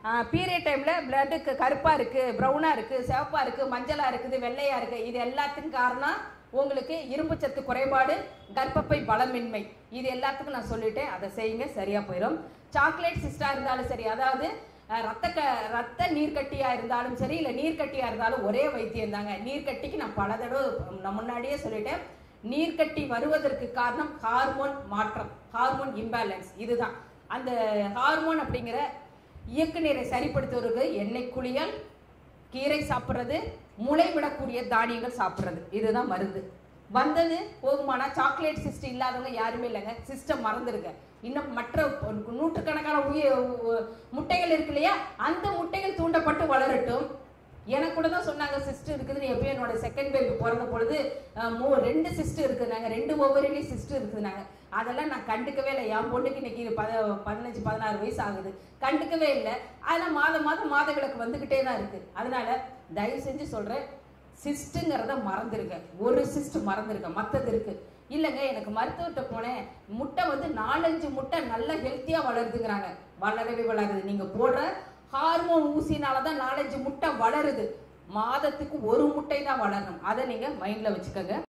period டைமில் பிளட்டுக்கு கருப்பாக இருக்குது ப்ரௌனாக இருக்குது சிவப்பாக இருக்குது மஞ்சளாக இருக்குது வெள்ளையாக இருக்குது இது எல்லாத்துக்கும் காரணம் உங்களுக்கு இரும்புச்சத்து குறைபாடு கர்ப்பப்பை பலமின்மை இது எல்லாத்துக்கும் நான் சொல்லிட்டேன் அதை செய்யுங்க சரியாக போயிடும் சாக்லேட் சிஸ்டாக இருந்தாலும் சரி அதாவது அஹ், ரத்த க ரத்த நீர்க்கட்டியாக இருந்தாலும் சரி இல்லை நீர்க்கட்டியாக இருந்தாலும் ஒரே வைத்தியம் தாங்க நீர்க்கட்டிக்கு நான் பல தடவை நான் முன்னாடியே சொல்லிட்டேன் நீர்க்கட்டி வருவதற்கு காரணம் ஹார்மோன் மாற்றம் ஹார்மோன் இம்பேலன்ஸ் இதுதான் அந்த ஹார்மோன் அப்படிங்கிற இயக்கு நீரை சரிப்படுத்துவதற்கு எண்ணெய் குளியல் கீரை சாப்பிட்றது முளை விடக்கூடிய தானியங்கள் சாப்பிட்றது இதுதான் மருந்து வந்தது போகுமானா சாக்லேட் சிஸ்டம் இல்லாதவங்க யாருமே இல்லைங்க சிஸ்டம் மறந்துருங்க இன்னும் மற்ற நூற்றுக்கணக்கான உயிர் உ- முட்டைகள் இருக்கு இல்லையா அந்த முட்டைகள் தூண்டப்பட்டு வளரட்டும் எனக்கு கூட தான் சொன்னாங்க சிஸ்ட் இருக்குதுன்னு எப்பயும் என்னோட செகண்ட் பேபி பிறந்த பொழுது அஹ், மூ ரெண்டு சிஸ்ட் இருக்குதுனாங்க ரெண்டு ஒவ்வொருலேயும் சிஸ்ட் இருக்குதுனாங்க அதெல்லாம் நான் கண்டுக்கவே இல்லை என் பொண்ணுக்கு இன்னைக்கு பத பதினஞ்சு பதினாறு வயசு ஆகுது கண்டுக்கவே இல்லை அதெல்லாம் மாதம் மாதம் மாத விளக்கு வந்துக்கிட்டே தான் இருக்கு அதனால தயவு செஞ்சு சொல்கிறேன் சிஸ்ட்டுங்கிறத மறந்துருங்க ஒரு சிஸ்ட் மறந்துருங்க மற்றது இருக்கு இல்லைங்க எனக்கு மருத்துவர்கிட்ட போனேன் முட்டை வந்து நாலஞ்சு முட்டை நல்ல ஹெல்த்தியாக வளருதுங்கிறாங்க வளரவே வளருது நீங்கள் போடுற ஹார்மோன் ஊசினால தான் நாலஞ்சு முட்டை வளருது மாதத்துக்கு ஒரு முட்டை தான் வளரணும் அதை நீங்கள் மைண்டில் வச்சுக்கோங்க